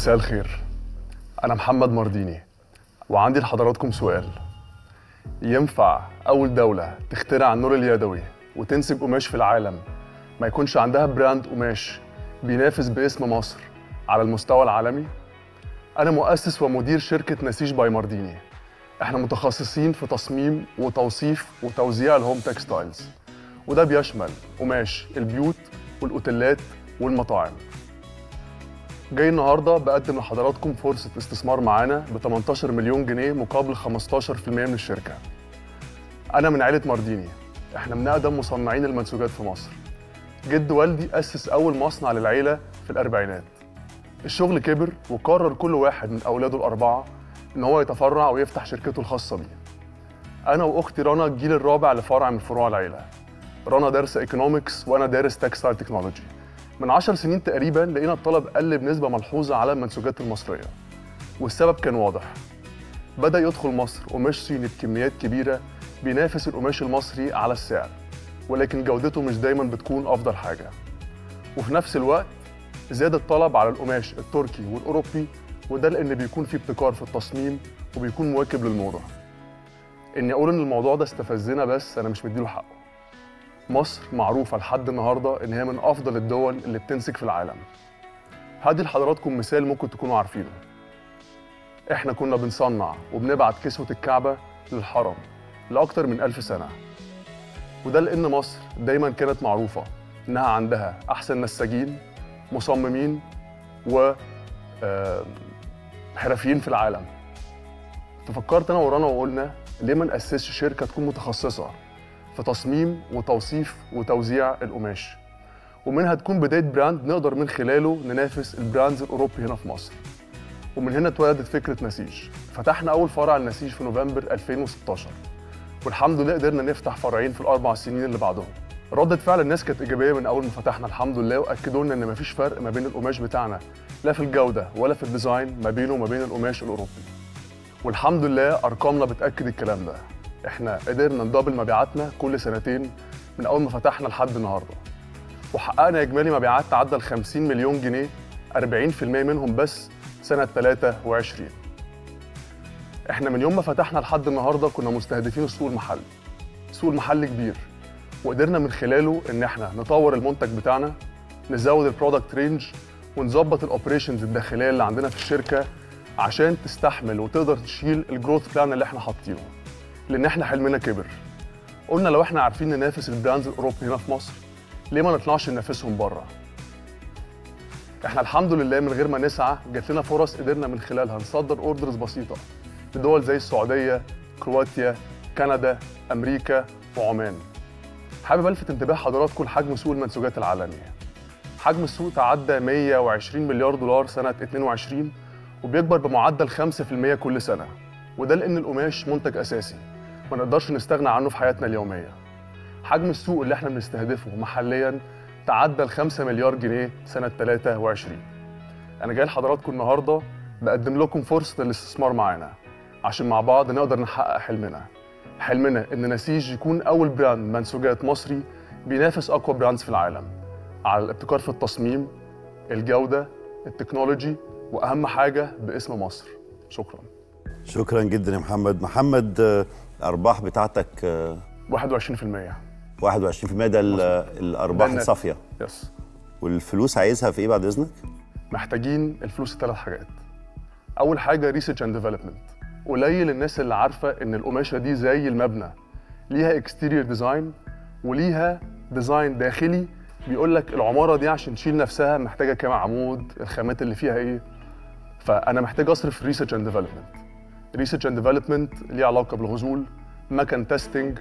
مساء الخير أنا محمد مرديني وعندي لحضراتكم سؤال ينفع أول دولة تخترع النور اليدوي وتنسج قماش في العالم ما يكونش عندها براند قماش بينافس باسم مصر على المستوى العالمي؟ أنا مؤسس ومدير شركة نسيج باي مرديني احنا متخصصين في تصميم وتوصيف وتوزيع الهوم تكستايلز وده بيشمل قماش البيوت والأوتيلات والمطاعم جاي النهارده بقدم لحضراتكم فرصة استثمار معانا ب 18 مليون جنيه مقابل 15% من الشركة. أنا من عائلة مارديني، إحنا من أقدم مصنعين المنسوجات في مصر. جد والدي أسس أول مصنع للعيلة في الأربعينات. الشغل كبر وقرر كل واحد من أولاده الأربعة إن هو يتفرع ويفتح شركته الخاصة بيه. أنا وأختي رنا الجيل الرابع لفرع من فروع العيلة. رنا دارسة ايكونومكس وأنا دارس تكستايل تكنولوجي. من عشر سنين تقريبا لقينا الطلب قل بنسبة ملحوظة على المنسوجات المصرية والسبب كان واضح بدأ يدخل مصر قماش صيني بكميات كبيرة بينافس القماش المصري على السعر ولكن جودته مش دايما بتكون أفضل حاجة وفي نفس الوقت زاد الطلب على القماش التركي والأوروبي وده لأن بيكون فيه ابتكار في التصميم وبيكون مواكب للموضة إني أقول إن الموضوع ده استفزنا بس أنا مش مديله حقه مصر معروفة لحد النهاردة إن هي من أفضل الدول اللي بتنسج في العالم. هدي لحضراتكم مثال ممكن تكونوا عارفينه. إحنا كنا بنصنع وبنبعت كسوة الكعبة للحرم لأكتر من ألف سنة. وده لأن مصر دايما كانت معروفة إنها عندها أحسن نساجين مصممين و آه، حرفيين في العالم. ففكرت أنا ورانا وقلنا ليه ما نأسسش شركة تكون متخصصة في تصميم وتوصيف وتوزيع القماش ومنها تكون بداية براند نقدر من خلاله ننافس البراندز الأوروبي هنا في مصر ومن هنا اتولدت فكرة نسيج فتحنا أول فرع لنسيج في نوفمبر 2016 والحمد لله قدرنا نفتح فرعين في الأربع سنين اللي بعدهم ردة فعل الناس كانت إيجابية من أول ما فتحنا الحمد لله وأكدوا لنا إن مفيش فرق ما بين القماش بتاعنا لا في الجودة ولا في الديزاين ما بينه وما بين القماش الأوروبي والحمد لله أرقامنا بتأكد الكلام ده احنا قدرنا ندبل مبيعاتنا كل سنتين من اول ما فتحنا لحد النهارده وحققنا اجمالي مبيعات تعدى ال 50 مليون جنيه 40% منهم بس سنه 23 احنا من يوم ما فتحنا لحد النهارده كنا مستهدفين السوق المحلي السوق المحلي كبير وقدرنا من خلاله ان احنا نطور المنتج بتاعنا نزود البرودكت رينج ونظبط الاوبريشنز الداخليه اللي عندنا في الشركه عشان تستحمل وتقدر تشيل الجروث بلان اللي احنا حاطينه لان احنا حلمنا كبر قلنا لو احنا عارفين ننافس البراندز الاوروبي هنا في مصر ليه ما نطلعش ننافسهم بره احنا الحمد لله من غير ما نسعى جات لنا فرص قدرنا من خلالها نصدر اوردرز بسيطه لدول زي السعوديه كرواتيا كندا امريكا وعمان حابب الفت انتباه حضراتكم لحجم سوق المنسوجات العالمي حجم السوق تعدى 120 مليار دولار سنه 22 وبيكبر بمعدل 5% كل سنه وده لان القماش منتج اساسي ما نقدرش نستغنى عنه في حياتنا اليوميه حجم السوق اللي احنا بنستهدفه محليا تعدى ال 5 مليار جنيه سنه 23 انا جاي لحضراتكم النهارده بقدم لكم فرصه الاستثمار معانا عشان مع بعض نقدر نحقق حلمنا حلمنا ان نسيج يكون اول براند منسوجات مصري بينافس اقوى براندز في العالم على الابتكار في التصميم الجوده التكنولوجي واهم حاجه باسم مصر شكرا شكرا جدا يا محمد محمد آه، الارباح بتاعتك آه، 21% 21% ده ال- الارباح النت. الصافيه يس والفلوس عايزها في ايه بعد اذنك محتاجين الفلوس ثلاث حاجات اول حاجه ريسيرش اند ديفلوبمنت قليل الناس اللي عارفه ان القماشه دي زي المبنى ليها اكستيريور ديزاين وليها ديزاين داخلي بيقول لك العماره دي عشان تشيل نفسها محتاجه كام عمود الخامات اللي فيها ايه فانا محتاج اصرف في ريسيرش اند ديفلوبمنت ريسيرش اند ديفلوبمنت ليه علاقه بالغزول مكن تيستنج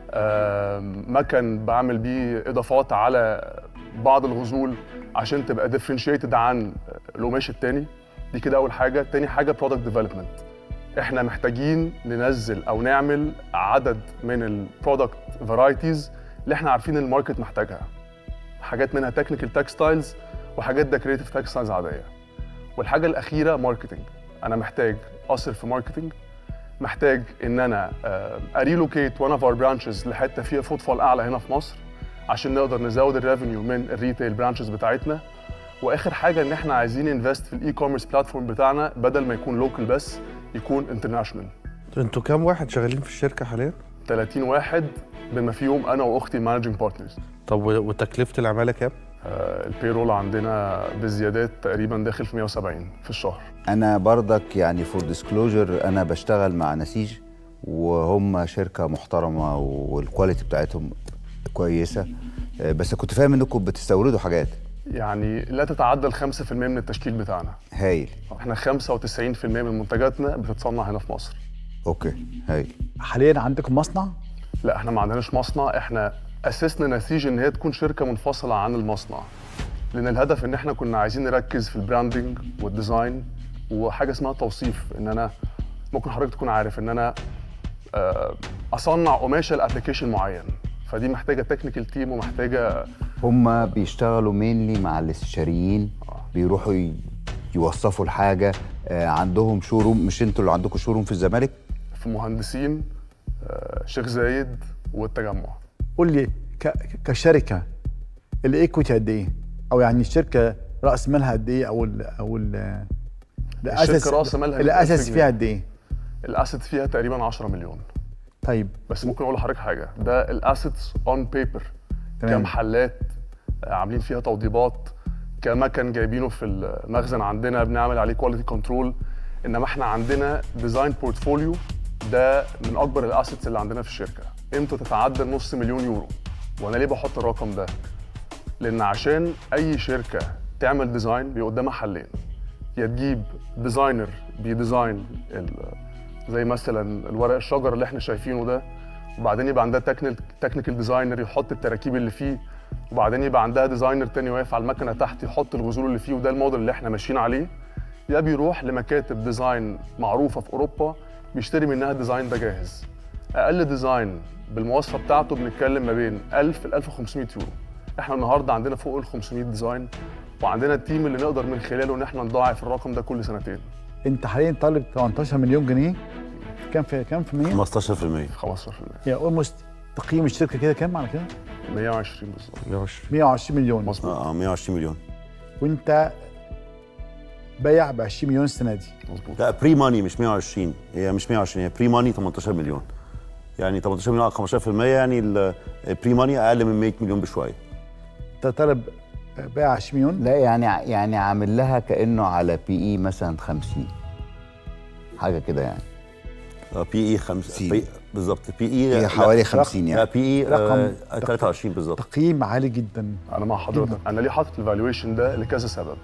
مكن بعمل بيه اضافات على بعض الغزول عشان تبقى ديفرنشيتد عن القماش التاني دي كده اول حاجه تاني حاجه برودكت ديفلوبمنت احنا محتاجين ننزل او نعمل عدد من البرودكت فرايتيز اللي احنا عارفين الماركت محتاجها حاجات منها تكنيكال تكستايلز وحاجات ديكوريتيف تكستايلز عاديه والحاجه الاخيره ماركتنج انا محتاج اصرف في ماركتنج محتاج ان انا اريلوكيت وان اوف اور برانشز لحته فيها فوتفول اعلى هنا في مصر عشان نقدر نزود الريفينيو من الريتيل برانشز بتاعتنا واخر حاجه ان احنا عايزين انفست في الاي كوميرس بلاتفورم بتاعنا بدل ما يكون لوكال بس يكون انترناشونال انتوا كام واحد شغالين في الشركه حاليا 30 واحد بما فيهم انا واختي مانجنج بارتنرز طب و- وتكلفه العماله كام البيرول عندنا بالزيادات تقريبا داخل في 170 في الشهر انا برضك يعني فور ديسكلوجر انا بشتغل مع نسيج وهم شركه محترمه والكواليتي بتاعتهم كويسه آه، بس كنت فاهم انكم بتستوردوا حاجات يعني لا تتعدى ال 5% من التشكيل بتاعنا هايل احنا 95% من منتجاتنا بتتصنع هنا في مصر اوكي هايل حاليا عندكم مصنع لا احنا ما عندناش مصنع احنا اسسنا نسيج ان هي تكون شركه منفصله عن المصنع لان الهدف ان احنا كنا عايزين نركز في البراندنج والديزاين وحاجه اسمها توصيف ان انا ممكن حضرتك تكون عارف ان انا آه، اصنع قماشه لابلكيشن معين فدي محتاجه تكنيكال تيم ومحتاجه هم بيشتغلوا مينلي مع الاستشاريين بيروحوا ي- يوصفوا الحاجه آه، عندهم شوروم مش انتوا اللي عندكم شوروم في الزمالك في مهندسين آه، شيخ زايد والتجمع قول لي ك- كشركه الايكويتي قد ايه؟ او يعني الشركه راس مالها قد ايه او ال او ال الشركة رأس مالها اللي 100,000 اسس جنيه. فيها قد ايه؟ الاسيت فيها تقريبا 10 مليون طيب بس ممكن اقول لحضرتك حاجه ده الاسيتس اون بيبر تمام. كمحلات آه، عاملين فيها توضيبات كمكن جايبينه في المخزن عندنا بنعمل عليه كواليتي كنترول انما احنا عندنا ديزاين بورتفوليو ده من اكبر الاسيتس اللي عندنا في الشركه قيمته تتعدى نص مليون يورو وانا ليه بحط الرقم ده لان عشان اي شركه تعمل ديزاين بيبقى قدامها حلين يا تجيب ديزاينر بيديزاين ال- زي مثلا الورق الشجر اللي احنا شايفينه ده وبعدين يبقى عندها تكنيكال ديزاينر يحط التراكيب اللي فيه وبعدين يبقى عندها ديزاينر تاني واقف على المكنه تحت يحط الغزول اللي فيه وده الموديل اللي احنا ماشيين عليه يا بيروح لمكاتب ديزاين معروفه في اوروبا بيشتري منها الديزاين ده جاهز اقل ديزاين بالمواصفه بتاعته بنتكلم ما بين 1000 ل 1500 يورو احنا النهارده عندنا فوق ال 500 ديزاين وعندنا التيم اللي نقدر من خلاله ان احنا نضاعف الرقم ده كل سنتين انت حاليا طالب 18 مليون جنيه كام في كام في المية؟ 15% 15% يعني اولموست تقييم الشركه كده كام على كده؟ 120 بالظبط 120 120 مليون مظبوط اه 120 مليون وانت بايع ب 20 مليون السنه دي مظبوط لا بري ماني مش 120 هي مش 120 هي بري ماني 18 مليون يعني 18 مليون على 15% يعني البري ماني اقل من 100 مليون بشويه انت طالب بايع 20 مليون لا يعني يعني عامل لها كانه على بي اي مثلا 50 حاجه كده يعني بي اي 5 سي. بالظبط بي اي هي حوالي 50 لا يعني بي اي رقم- 23 بالظبط تقييم عالي جدا انا مع حضرتك انا ليه حاطط الفالويشن ده لكذا سبب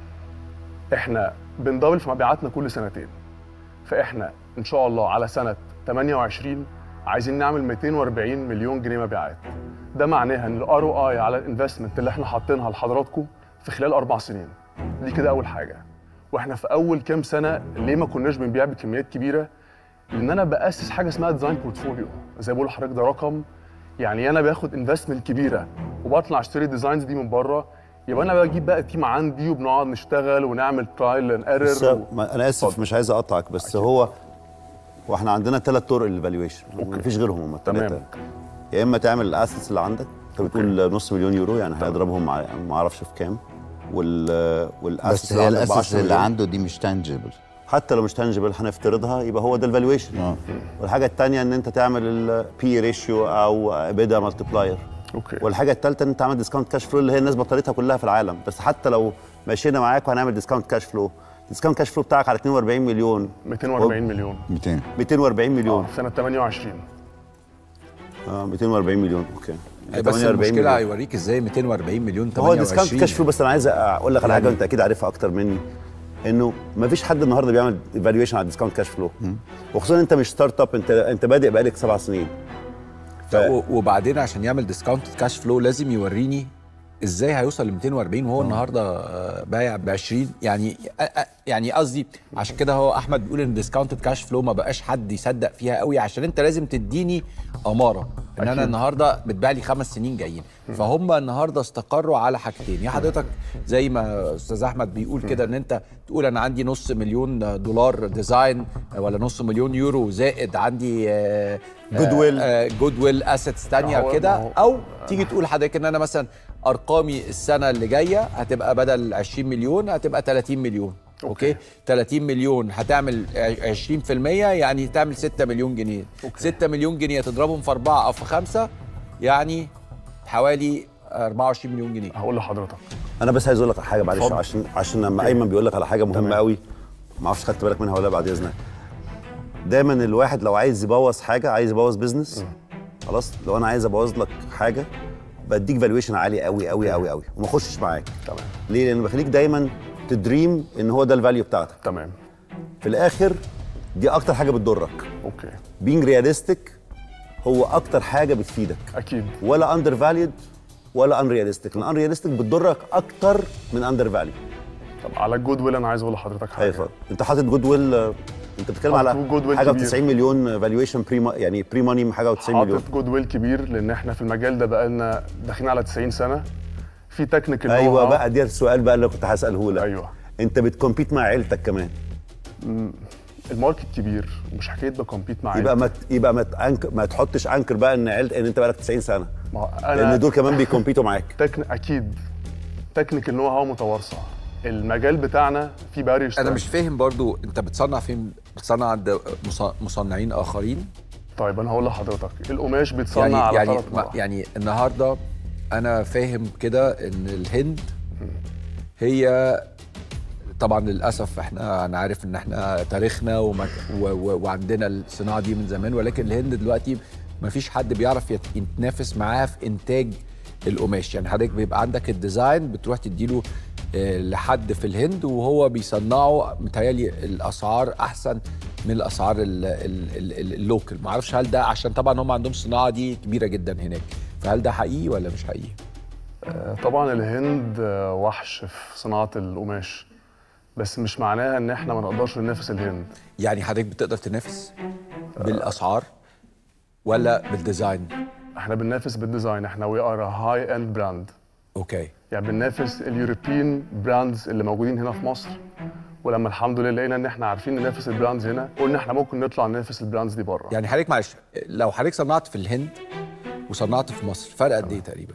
احنا بندبل في مبيعاتنا كل سنتين فاحنا ان شاء الله على سنه 28 عايزين نعمل 240 مليون جنيه مبيعات ده معناها ان الار او اي على الانفستمنت اللي احنا حاطينها لحضراتكم في خلال اربع سنين دي كده اول حاجه واحنا في اول كام سنه ليه ما كناش بنبيع بكميات كبيره لان انا باسس حاجه اسمها ديزاين بورتفوليو زي ما بقول لحضرتك ده رقم يعني انا باخد انفستمنت كبيره وبطلع اشتري ديزاينز دي من بره يبقى انا بجيب بقى تيم عندي وبنقعد نشتغل ونعمل ترايل اند بس ايرور ما- انا اسف اتفضل. مش عايز اقطعك بس هو واحنا عندنا ثلاث طرق للفالويشن مفيش غيرهم هم الثلاثه تمام. يا اما تعمل الاسيتس اللي عندك انت بتقول نص مليون يورو يعني هيضربهم مع- ما اعرفش في كام وال والاسيتس بس هي عندك ب الاسس 10 اللي مليون. عنده دي مش تانجبل حتى لو مش تنجبل هنفترضها يبقى هو ده الفالويشن اه والحاجه الثانيه ان انت تعمل البي ريشيو او بيدا مالتيبلاير اوكي والحاجه الثالثه ان انت تعمل ديسكاونت كاش فلو اللي هي الناس بطلتها كلها في العالم بس حتى لو مشينا معاك وهنعمل ديسكاونت كاش فلو الديسكاونت كاش فلو بتاعك على 42 مليون 240 مليون 200 240 اه مليون في سنه 28 اه 240 مليون اوكي أي بس 48 المشكله مليون. هيوريك ازاي 240 مليون هو ديسكاونت 28 كاش فلو بس انا عايز اقول لك على حاجه يعني- وانت اكيد عارفها اكتر مني انه ما فيش حد النهارده بيعمل ايفالويشن على الديسكاونت كاش فلو وخصوصا انت مش ستارت اب انت انت بادئ بقالك سبع سنين ف... و- وبعدين عشان يعمل ديسكاونت كاش فلو لازم يوريني ازاي هيوصل ل 240 وهو النهارده آه، بايع ب 20 يعني آه، آه، يعني قصدي عشان كده هو احمد بيقول ان ديسكاونت كاش فلو ما بقاش حد يصدق فيها قوي عشان انت لازم تديني اماره ان انا أكيد. النهارده بتباع لي خمس سنين جايين فهم النهارده استقروا على حاجتين يا حضرتك زي ما استاذ احمد بيقول كده ان انت تقول انا عندي نص مليون دولار ديزاين ولا نص مليون يورو زائد عندي Goodwill. جود ويل اسيتس تانية هو- كده ما هو- او تيجي تقول لحضرتك ان انا مثلا ارقامي السنه اللي جايه هتبقى بدل 20 مليون هتبقى 30 مليون اوكي, أوكي. 30 مليون هتعمل 20% يعني تعمل 6 مليون جنيه أوكي. 6 مليون جنيه تضربهم في أربعة أو في خمسة يعني حوالي 24 مليون جنيه هقول لحضرتك انا بس عايز اقول لك على حاجه معلش اتفضل. عشان عشان لما ايمن بيقول لك على حاجه مهمه تمام. قوي ما اعرفش خدت بالك منها ولا لا بعد اذنك دايما الواحد لو عايز يبوظ حاجه عايز يبوظ بزنس خلاص لو انا عايز ابوظ لك حاجه بديك فالويشن عالي قوي قوي قوي قوي وما اخشش معاك تمام ليه لان بخليك دايما تدريم ان هو ده الفاليو بتاعتك تمام في الاخر دي اكتر حاجه بتضرك اوكي بينج رياليستيك هو اكتر حاجه بتفيدك اكيد ولا اندر فاليد ولا ان رياليستيك لان ان رياليستيك بتضرك اكتر من اندر فاليو طب على الجود ويل انا عايز اقول لحضرتك حاجه ايوه اتفضل. انت حاطط جود ويل انت بتتكلم حاطط على جود ويل حاجه كبير. و90 مليون فالويشن بري يعني بري ماني حاجه و90 مليون حاطط جود ويل كبير لان احنا في المجال ده بقالنا داخلين على 90 سنه في تكنيكال ايوه بقى دي السؤال بقى اللي كنت هساله لك ايوه انت بتكمبيت مع عيلتك كمان الماركت كبير ومش حكايه بكمبيت مع يبقى عيلتي. ما ت- يبقى ما تأنك ما تحطش انكر بقى ان عيلت ان انت بقالك 90 سنه ما هو لان انا دول كمان بيكمبيتوا معاك تكن... اكيد تكنيكال نو هاو متوارثه المجال بتاعنا فيه بارير انا مش فاهم برضو انت بتصنع فين بتصنع عند مص- مصنعين اخرين طيب انا هقول لحضرتك القماش بيتصنع يعني على يعني ثلاث ما- مراحل يعني النهارده انا فاهم كده ان الهند هي طبعا للاسف احنا انا عارف ان احنا تاريخنا ومك و و وعندنا الصناعه دي من زمان ولكن الهند دلوقتي ما فيش حد بيعرف يت- يتنافس معاها في انتاج القماش يعني حضرتك بيبقى عندك الديزاين بتروح تديله آه، لحد في الهند وهو بيصنعه متهيألي الاسعار احسن من الاسعار ال- ال- ال- ال- اللوكل ما اعرفش هل ده عشان طبعا هم عندهم الصناعه دي كبيره جدا هناك فهل ده حقيقي ولا مش حقيقي آه، طبعا الهند آه، وحش في صناعه القماش بس مش معناها ان احنا ما نقدرش ننافس الهند يعني حضرتك بتقدر تنافس بالاسعار ولا بالديزاين احنا بننافس بالديزاين احنا وي ار هاي اند براند اوكي يعني بننافس اليوروبيان براندز اللي موجودين هنا في مصر ولما الحمد لله لقينا ان احنا عارفين ننافس البراندز هنا قلنا احنا ممكن نطلع ننافس البراندز دي بره يعني حضرتك معلش لو حضرتك صنعت في الهند وصنعت في مصر فرق قد ايه تقريبا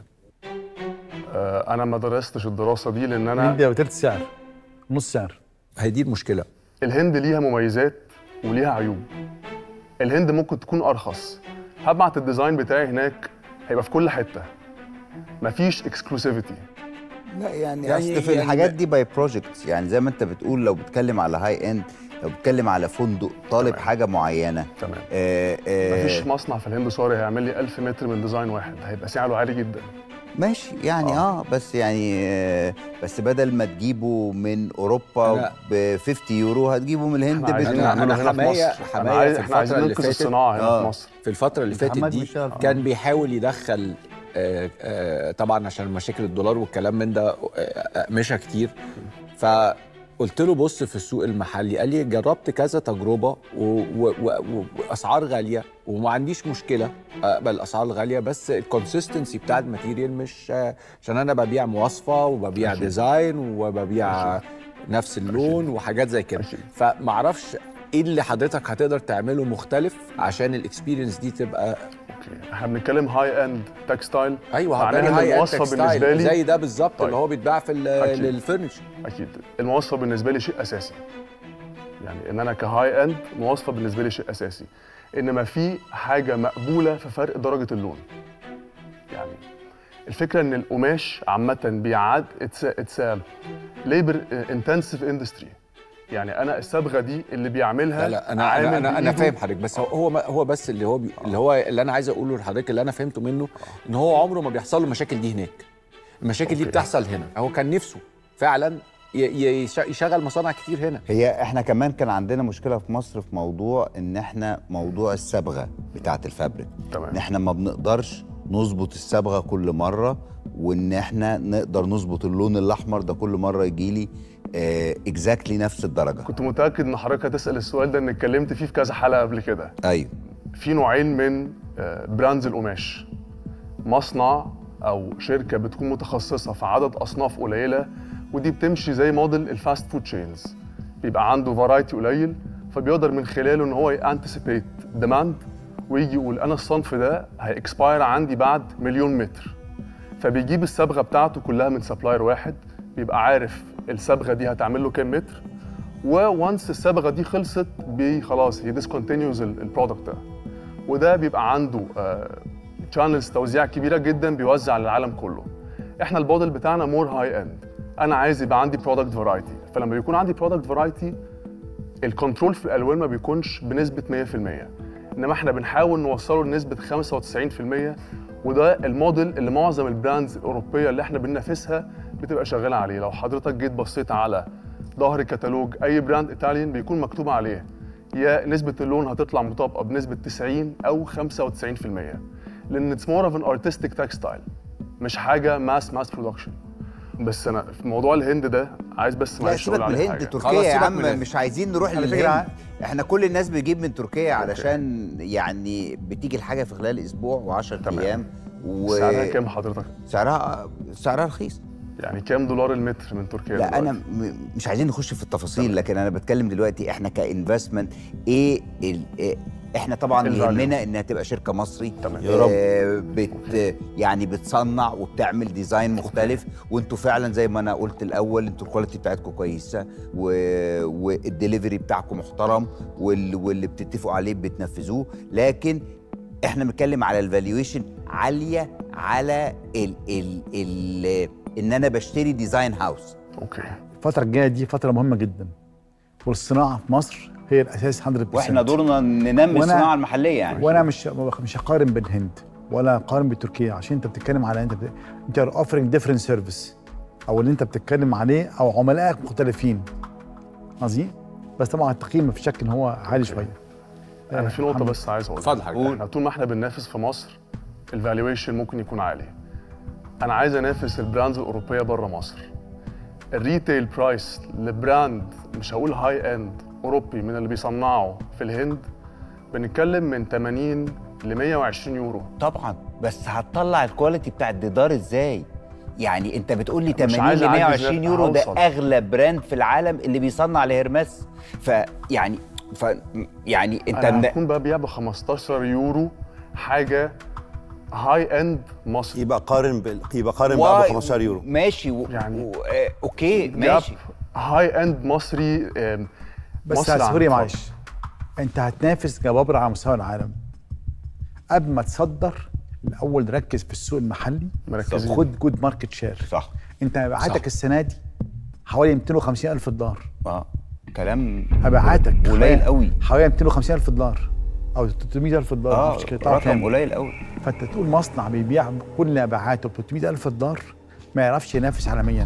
آه، انا ما درستش الدراسه دي لان انا هندي وتلت سعر نص سعر هي دي المشكله الهند ليها مميزات وليها عيوب الهند ممكن تكون ارخص هبعت الديزاين بتاعي هناك هيبقى في كل حته مفيش اكسكلوسيفيتي لا يعني, يعني- اصل في يعني الحاجات ب- دي باي بروجكتس يعني زي ما انت بتقول لو بتتكلم على هاي اند لو بتتكلم على فندق طالب تمام. حاجه معينه تمام آه آه مفيش مصنع في الهند سوري هيعمل لي 1000 متر من ديزاين واحد هيبقى سعره عالي جدا ماشي يعني اه, آه بس يعني آه بس بدل ما تجيبه من اوروبا أنا- ب 50 يورو هتجيبه من الهند احنا عايزين ب أنا- نعمله أنا هنا في حماية- مصر حماية احنا عايز في احنا عايزين الفترة اللي ننقذ فاتت. الصناعه هنا آه. في مصر في الفتره اللي فاتت محمد دي بيشتغل في كان بيحاول يدخل آه، آه، طبعا عشان مشاكل الدولار والكلام من ده آه، آه، مشى كتير فقلت له بص في السوق المحلي قال لي جربت كذا تجربه و- و- و- واسعار غاليه وما عنديش مشكله اقبل الاسعار الغاليه بس الكونسيستنسي بتاع الماتيريال مش آه، عشان انا ببيع مواصفه وببيع أكيد. ديزاين وببيع نفس اللون وحاجات زي كده أكيد. فمعرفش ايه اللي حضرتك هتقدر تعمله مختلف عشان الاكسبيرينس دي تبقى اوكي احنا بنتكلم هاي اند تكستايل ايوه معناها هبقى ان هاي اند المواصفه بالنسبه تكستايل لي زي ده بالظبط طيب. اللي هو بيتباع في ال- أكيد. للفرنش اكيد المواصفه بالنسبه لي شيء اساسي يعني ان انا كهاي اند مواصفه بالنسبه لي شيء اساسي انما في حاجه مقبوله في فرق درجه اللون يعني الفكره ان القماش عامه بيعاد اتسال ليبر انتنسيف اندستري يعني انا الصبغه دي اللي بيعملها لا لا انا عامل انا انا, أنا بإيده. فاهم حضرتك بس هو هو هو بس اللي هو بي اللي هو اللي انا عايز اقوله لحضرتك اللي انا فهمته منه ان هو عمره ما بيحصل له المشاكل دي هناك المشاكل دي أوكي. بتحصل هنا هو كان نفسه فعلا ي- ي- يش- يشغل مصانع كتير هنا هي احنا كمان كان عندنا مشكله في مصر في موضوع ان احنا موضوع الصبغه بتاعه الفابريك تمام. ان احنا ما بنقدرش نظبط الصبغه كل مره وان احنا نقدر نظبط اللون الاحمر ده كل مره يجي لي اكزاكتلي نفس الدرجه كنت متاكد ان حضرتك هتسال السؤال ده ان اتكلمت فيه في كذا حلقه قبل كده ايوه في نوعين من آه، براندز القماش مصنع او شركه بتكون متخصصه في عدد اصناف قليله ودي بتمشي زي موديل الفاست فود تشينز بيبقى عنده فرايتي قليل فبيقدر من خلاله ان هو يانتسيبيت ديماند ويجي يقول انا الصنف ده هيكسباير عندي بعد مليون متر فبيجيب الصبغه بتاعته كلها من سبلاير واحد بيبقى عارف الصبغه دي هتعمل له كام متر وونس الصبغه دي خلصت بي خلاص هي ديسكونتينيوز البرودكت ده وده بيبقى عنده تشانلز توزيع كبيره جدا بيوزع للعالم كله احنا الموديل بتاعنا مور هاي اند انا عايز يبقى عندي برودكت فرايتي فلما بيكون عندي برودكت فرايتي الكنترول في الالوان ما بيكونش بنسبه 100% انما احنا بنحاول نوصله لنسبه 95% وده الموديل اللي معظم البراندز الاوروبيه اللي احنا بننافسها بتبقى شغاله عليه لو حضرتك جيت بصيت على ظهر الكتالوج اي براند ايطاليان بيكون مكتوب عليه يا نسبه اللون هتطلع مطابقه بنسبه 90 او 95% لان اتس مور اوف ان ارتستيك تكستايل مش حاجه ماس ماس برودكشن بس انا في موضوع الهند ده عايز بس لا معلش سيبك اقول من عليه الهند حاجه تركيا خلاص يا سيبك عم من الهند. مش عايزين نروح على فكرة للهند احنا كل الناس بتجيب من تركيا علشان يعني بتيجي الحاجه في خلال اسبوع و10 تمام. ايام سعرها كام حضرتك؟ وسعرها سعرها رخيص يعني كام دولار المتر من تركيا لا انا دلوقتي؟ م- مش عايزين نخش في التفاصيل لكن انا بتكلم دلوقتي احنا كانفستمنت ايه, ال- إيه احنا طبعا الفاليو. يهمنا انها تبقى شركه مصري تمام. يا رب. آه، بت يعني بتصنع وبتعمل ديزاين مختلف وانتوا فعلا زي ما انا قلت الاول انتوا الكواليتي بتاعتكم كويسه و... والدليفري بتاعكم محترم وال... واللي بتتفقوا عليه بتنفذوه لكن احنا بنتكلم على الفالويشن عاليه على ال... ال... ال... ان انا بشتري ديزاين هاوس اوكي الفتره الجايه دي فتره مهمه جدا والصناعه في مصر هي الاساس 100% واحنا دورنا ننمي وأنا- الصناعه المحليه يعني وانا مش مش هقارن بالهند ولا هقارن بتركيا عشان انت بتتكلم على انت بت... انت اوفرنج ديفرنت سيرفيس او اللي انت بتتكلم عليه او عملائك مختلفين قصدي بس طبعا التقييم مفيش شك ان هو عالي شويه انا في نقطه محمد. بس عايز اقولها اتفضل حضرتك. احنا طول ما احنا بننافس في مصر الفالويشن ممكن يكون عالي انا عايز انافس البراندز الاوروبيه بره مصر الريتيل برايس لبراند مش هقول هاي اند اوروبي من اللي بيصنعه في الهند بنتكلم من 80 ل 120 يورو طبعا بس هتطلع الكواليتي بتاع الجدار ازاي يعني انت بتقول لي مش 80 عايز ل أعدي 120 زي- يورو ده هوصل. اغلى براند في العالم اللي بيصنع لهرمس فيعني ف يعني انت انا من- هكون بقى بيع ب 15 يورو حاجه هاي اند مصري يبقى قارن بال... يبقى قارن بقى ب واي- 15 يورو ماشي و... يعني- و... آه، اوكي ماشي هاي اند مصري آم، بس مصر عن سوري فرق. معلش انت هتنافس جبابره على مستوى العالم قبل ما تصدر الاول ركز في السوق المحلي مركزين. خد جود ماركت شير صح انت مبيعاتك السنه دي حوالي 250 الف دولار اه كلام مبيعاتك قليل حوالي- قوي. حوالي 250 الف دولار او 300 الف دولار اه معرفش كده طبعاً رقم كام. قليل قوي فانت تقول مصنع بيبيع كل مبيعاته ب 300 الف دولار ما يعرفش ينافس عالميا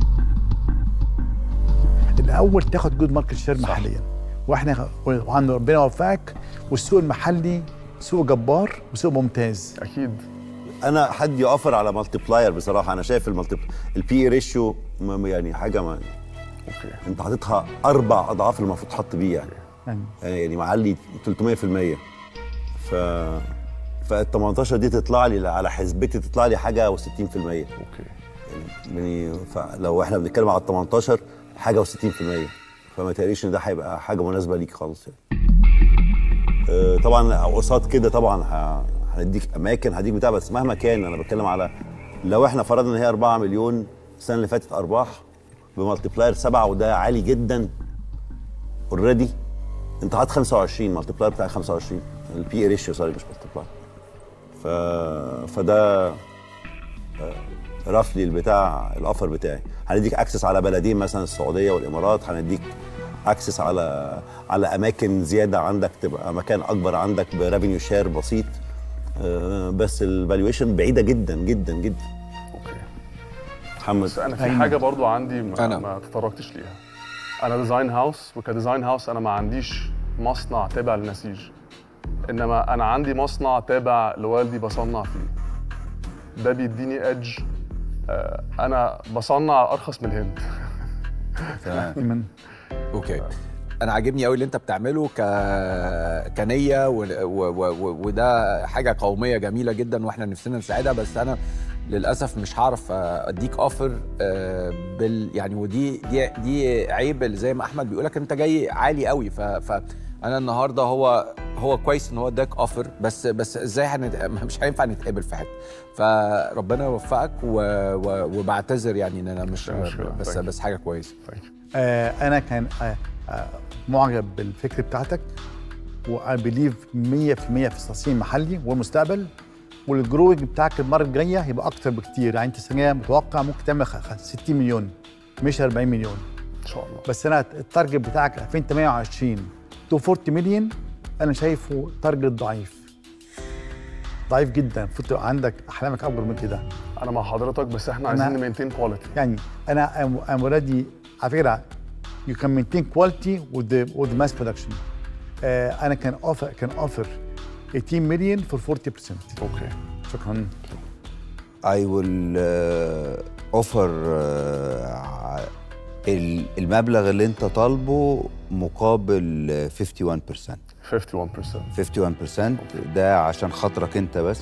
الاول تاخد جود ماركت شير محليا واحنا وعند ربنا يوفقك والسوق المحلي سوق جبار وسوق ممتاز اكيد انا حد يوفر على مالتي بلاير بصراحه انا شايف المالتي البي اي ريشيو يعني حاجه ما اوكي انت حاططها اربع اضعاف اللي المفروض تحط بيه يعني يعني يعني معلي 300% ف فال 18 دي تطلع لي على حسبتي تطلع لي حاجه و60% اوكي يعني فلو احنا بنتكلم على ال 18 حاجه و60% فما تقريش ان ده هيبقى حاجه مناسبه ليك خالص يعني. آه، طبعا قصاد كده طبعا ه- هنديك اماكن هديك بتاع بس مهما كان انا بتكلم على لو احنا فرضنا ان هي 4 مليون السنه اللي فاتت ارباح بمالتيبلاير 7 وده عالي جدا اوريدي انت حاطط 25 مالتيبلاير بتاع 25 البي اي ريشيو سوري مش مالتيبلاير ف فده رفلي البتاع الاوفر بتاعي هنديك اكسس على بلدين مثلا السعوديه والامارات هنديك اكسس على على اماكن زياده عندك تبقى مكان اكبر عندك بريفينيو شير بسيط آه، بس الفالويشن بعيده جدا جدا جدا اوكي محمد بس انا في حاجه برضو عندي ما, أنا. ما تطرقتش ليها انا ديزاين هاوس وكديزاين هاوس انا ما عنديش مصنع تابع للنسيج انما انا عندي مصنع تابع لوالدي بصنع فيه ده بيديني ايدج انا بصنع ارخص من الهند من اوكي انا عاجبني قوي اللي انت بتعمله ك... كنيه و... و... و... وده حاجه قوميه جميله جدا واحنا نفسنا نساعدها بس انا للاسف مش هعرف اديك اوفر بال يعني ودي دي دي عيب اللي زي ما احمد بيقول لك انت جاي عالي قوي ف... ف انا النهارده هو هو كويس ان هو اداك اوفر بس بس ازاي هنت... مش هينفع نتقابل في حته فربنا يوفقك و... و... وبعتذر يعني ان انا مش مشكلة. بس طيب. بس حاجه كويسه آه انا كان آه آه معجب بالفكر بتاعتك واي بليف 100% في التصميم المحلي والمستقبل والجروينج بتاعك المره الجايه هيبقى اكتر بكتير يعني انت السنه متوقع ممكن تعمل خ- خ- 60 مليون مش 40 مليون ان شاء الله بس انا التارجت بتاعك 2028 240 مليون انا شايفه تارجت ضعيف ضعيف جدا المفروض تبقى عندك احلامك اكبر من كده انا مع حضرتك بس احنا أنا- عايزين نمينتين كواليتي يعني انا I'm, I'm already على فكره you can maintain quality with the with the mass production uh, انا كان offer كان offer 18 million for 40% اوكي شكرا I will uh, offer uh, ال- المبلغ اللي انت طالبه مقابل uh, 51% 51% 51% ده عشان خاطرك انت بس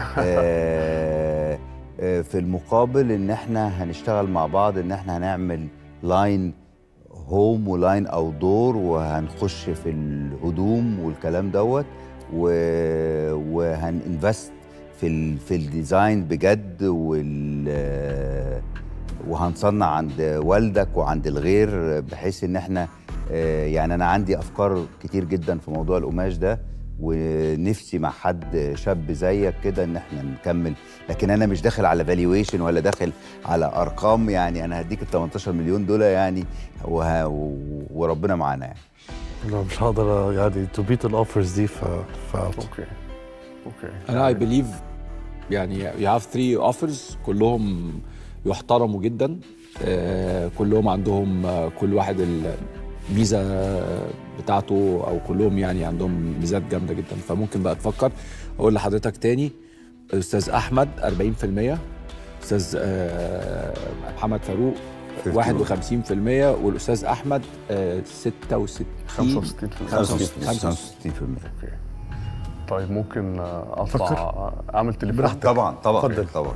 آه، آه، في المقابل ان احنا هنشتغل مع بعض ان احنا هنعمل لاين هوم ولاين او دور وهنخش في الهدوم والكلام دوت و- وهننفست في ال في الديزاين بجد وال آه، وهنصنع عند والدك وعند الغير بحيث ان احنا آه، يعني انا عندي افكار كتير جدا في موضوع القماش ده ونفسي مع حد شاب زيك كده ان احنا نكمل لكن انا مش داخل على فالويشن ولا داخل على ارقام يعني انا هديك ال 18 مليون دول يعني وه... وربنا معانا يعني لا مش هقدر يعني تو بيت الاوفرز دي ف ف اوكي اوكي انا اي بليف يعني يو هاف 3 اوفرز كلهم يحترموا جدا آه، كلهم عندهم آه، كل واحد الميزه بتاعته او كلهم يعني عندهم ميزات جامده جدا فممكن بقى تفكر اقول لحضرتك تاني استاذ احمد 40% استاذ آه، محمد فاروق 51% والاستاذ احمد آه، 66 65% 65% اوكي طيب ممكن آه، اطلع اعمل تليفون براحتك. طبعا طبعا اتفضل. طبعا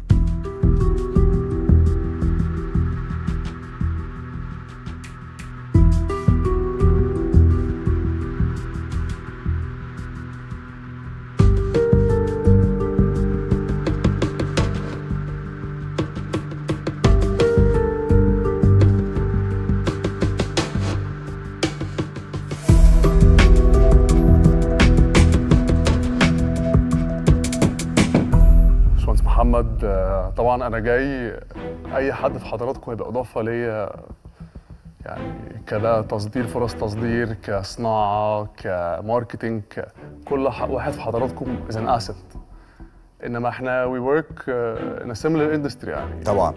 باشمهندس محمد آه، طبعا انا جاي اي حد في حضراتكم يبقى اضافه ليا يعني كده تصدير فرص تصدير كصناعه كماركتينج ك- كل ح- واحد في حضراتكم از ان اسيت انما احنا وي ورك ان سيميلر اندستري يعني طبعا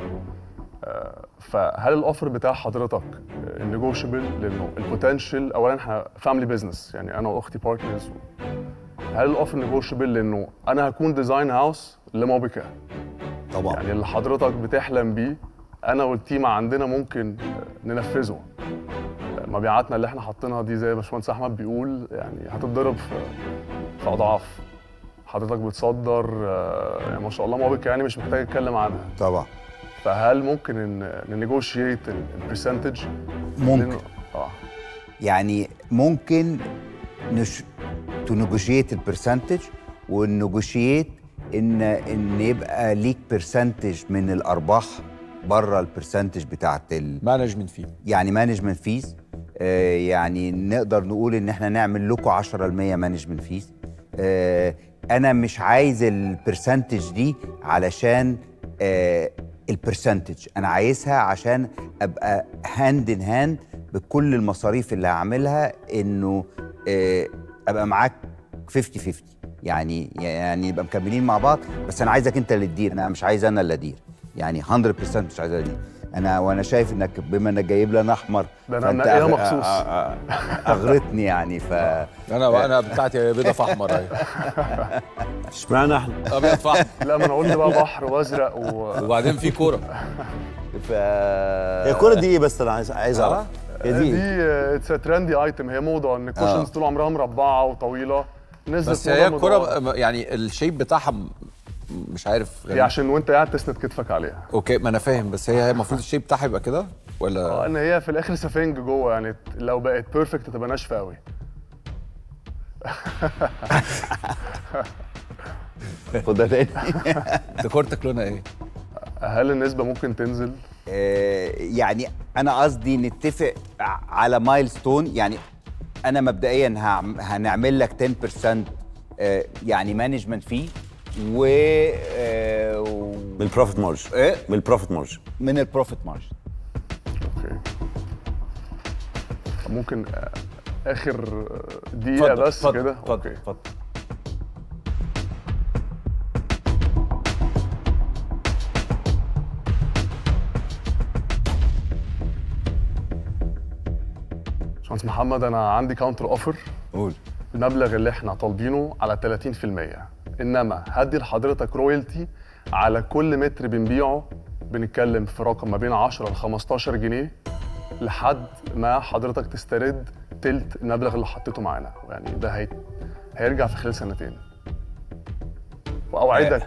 فهل الاوفر بتاع حضرتك النيجوشيبل لانه البوتنشال اولا احنا فاميلي بزنس يعني انا واختي بارتنرز هل الاوفر نيجوشيبل لانه انا هكون ديزاين هاوس لموبيكا طبعا يعني اللي حضرتك بتحلم بيه انا والتيم عندنا ممكن ننفذه مبيعاتنا اللي احنا حاطينها دي زي باشمهندس احمد بيقول يعني هتتضرب في في اضعاف حضرتك بتصدر آه، يعني ما شاء الله موبيكا يعني مش محتاج اتكلم عنها طبعا فهل ممكن ان ننيجوشيت البرسنتج ممكن اه يعني ممكن نش... تنجوشيت البرسنتج ونجوشيت ان ان يبقى ليك برسنتج من الارباح بره البرسنتج بتاعت ال... مانجمنت فيه يعني مانجمنت فيز يعني نقدر نقول ان احنا نعمل لكم 10% مانجمنت فيز انا مش عايز البرسنتج دي علشان آه، البرسنتج انا عايزها عشان ابقى هاند ان هاند بكل المصاريف اللي هعملها انه آه، ابقى معاك 50 50 يعني يعني نبقى مكملين مع بعض بس انا عايزك انت اللي تدير انا مش عايز انا اللي ادير يعني 100% مش عايز ادير انا وانا شايف انك بما انك جايب لي انا احمر ده أنا فأنت منقيها أغ- مخصوص. أ- أ- أ- اغرتني يعني ف انا انا بتاعتي بيضه في احمر ايوه اشمعنى احنا ابيض في احمر لا ما انا قلت بقى بحر وازرق و وبعدين في كوره ف هي الكوره دي ايه بس انا عايز عايز اعرف هي دي دي إيه؟ اتس ترندي ايتم هي موضه ان الكوشنز طول عمرها مربعه وطويله نزلت بس موضة هي مدورة. الكوره يعني الشيب بتاعها م- مش عارف هي غريب. عشان وانت قاعد تسند كتفك عليها اوكي ما انا فاهم بس هي هي المفروض الشيب بتاعها يبقى كده اه ولا ان هي في الاخر سفنج جوه يعني لو بقت بيرفكت هتبقى ناشفه قوي خدها تاني ديكورتك لونها ايه؟ هل النسبه ممكن تنزل آه، يعني انا قصدي نتفق ع- على مايلستون يعني انا مبدئيا هعم- هنعمل لك 10% آه، يعني مانجمنت فيه و آه، و- من البروفيت مارج إيه؟ من البروفيت مارج من البروفيت مارجن اوكي ممكن آه، اخر آه، دقيقه بس كده اوكي اتفضل باشمهندس محمد انا عندي كاونتر اوفر قول المبلغ اللي احنا طالبينه على 30% انما هدي لحضرتك رويالتي على كل متر بنبيعه بنتكلم في رقم ما بين 10 ل 15 جنيه لحد ما حضرتك تسترد تلت المبلغ اللي حطيته معانا يعني ده هي... هيرجع في خلال سنتين واوعدك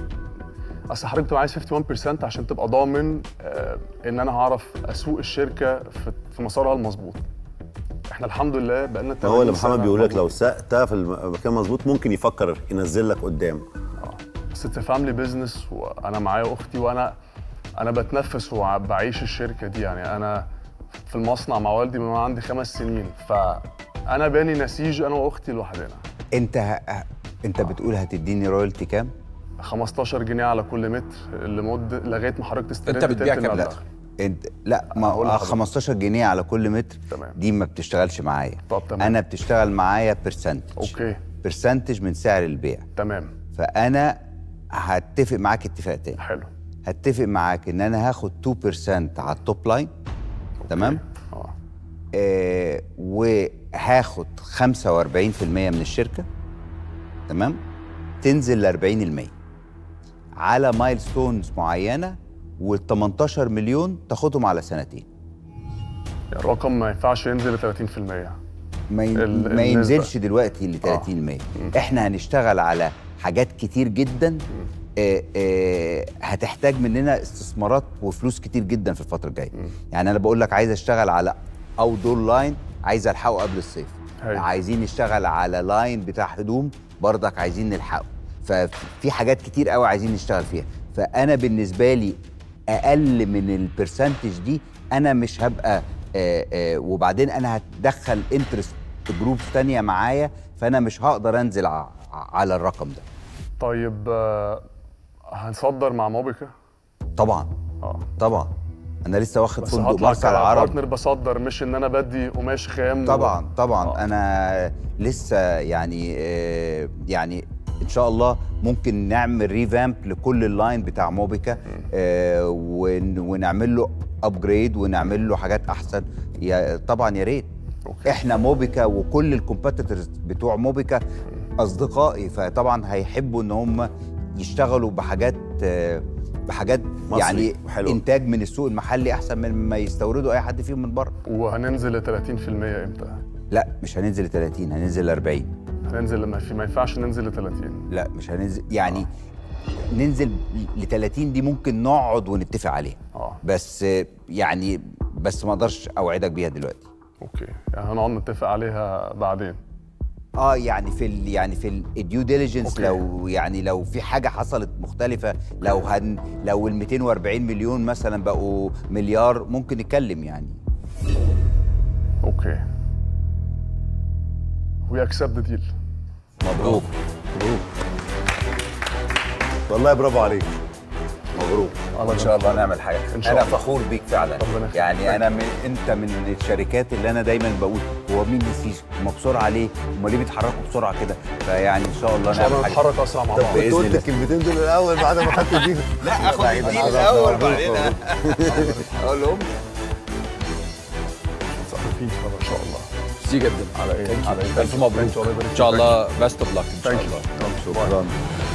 اصل حضرتك بتبقى عايز 51% عشان تبقى ضامن آه ان انا هعرف اسوق الشركه في, في مسارها المظبوط احنا الحمد لله بقالنا هو اللي 80 محمد سنة بيقول لك لو موجودين. سقتها في المكان مظبوط ممكن يفكر ينزل لك قدام بس اتس فاملي بزنس وانا معايا اختي وانا انا بتنفس وبعيش الشركه دي يعني انا في المصنع مع والدي من وانا عندي خمس سنين فانا باني نسيج انا واختي لوحدنا انت ه... انت بتقول هتديني رويالتي كام 15 جنيه على كل متر لمده لغايه ما حضرتك تستلم أنت بتبيع تلت كام؟ المبلغ. انت لا ما هقول آه، لحضرتك. 15 جنيه على كل متر تمام. دي ما بتشتغلش معايا طب تمام. انا بتشتغل معايا برسنتج اوكي برسنتج من سعر البيع تمام فانا هتفق معاك اتفاق تاني حلو هتفق معاك ان انا هاخد 2% على التوب لاين تمام اه آه وهاخد 45% من الشركه تمام تنزل ل 40% على مايلستونز معينه وال 18 مليون تاخدهم على سنتين يعني الرقم ما ينفعش ينزل ل 30% ما, ين... ال- ما النسبة. ينزلش دلوقتي ل 30% احنا هنشتغل على حاجات كتير جدا آه آه هتحتاج مننا استثمارات وفلوس كتير جدا في الفتره الجايه يعني انا بقول لك عايز اشتغل على اوت دور لاين عايز الحقه قبل الصيف هاي. عايزين نشتغل على لاين بتاع هدوم برضك عايزين نلحقه ففي حاجات كتير قوي عايزين نشتغل فيها فانا بالنسبه لي اقل من البرسنتج دي انا مش هبقى آه آه وبعدين انا هتدخل انترست جروبس تانية معايا فانا مش هقدر انزل ع- على الرقم ده طيب آه، هنصدر مع موبيكا طبعا اه مرسى انا لسه واخد بس فندق هطلع مرسى العرب كبارتنر بصدر مش ان انا بدي قماش خام و- طبعا طبعا آه. انا لسه يعني آه، يعني ان شاء الله ممكن نعمل ريفامب لكل اللاين بتاع موبيكا آه، ون- ونعمل له ابجريد ونعمل له حاجات احسن يا طبعا يا ريت أوكي. احنا موبيكا وكل الكومبيتيتورز بتوع موبيكا اصدقائي فطبعا هيحبوا ان هم يشتغلوا بحاجات آه، بحاجات مصري يعني وحلوة. انتاج من السوق المحلي احسن من ما يستوردوا اي حد فيهم من بره وهننزل ل 30% امتى؟ لا مش هننزل ل 30 هننزل ل 40 هننزل لما في ما ينفعش ننزل ل 30 لا مش هننزل يعني ننزل ل 30 دي ممكن نقعد ونتفق عليها اه بس آه، يعني بس ما اقدرش اوعدك بيها دلوقتي اوكي يعني هنقعد نتفق عليها بعدين اه يعني في ال يعني في الديو ديليجنس أوكي. لو يعني لو في حاجه حصلت مختلفه لو هن لو ال 240 مليون مثلا بقوا مليار ممكن نتكلم يعني اوكي وي اكسبت ذا ديل مبروك والله برافو عليك مبروك وان شاء الله نعمل حاجه إن شاء انا الله. فخور بيك فعلا ربنا يخليك. يعني انا من انت من الشركات اللي انا دايما بقول هو مين نسيج هم بسرعه ليه هم ليه بيتحركوا بسرعه كده فيعني ان شاء الله ان شاء الله نعمل حاجه نتحرك اسرع مع بعض كنت بإذن قلت الله. الكلمتين دول الاول بعد ما خدت دي لا اخد الديل الاول بعدين اقول لهم متسقفين ان شاء الله ميرسي جدا على ايه؟ على ايه؟ الف مبروك Thank you. الله يبارك ان شاء فيك. الله بيست اوف لك ان شاء ثانك الله يو شكرا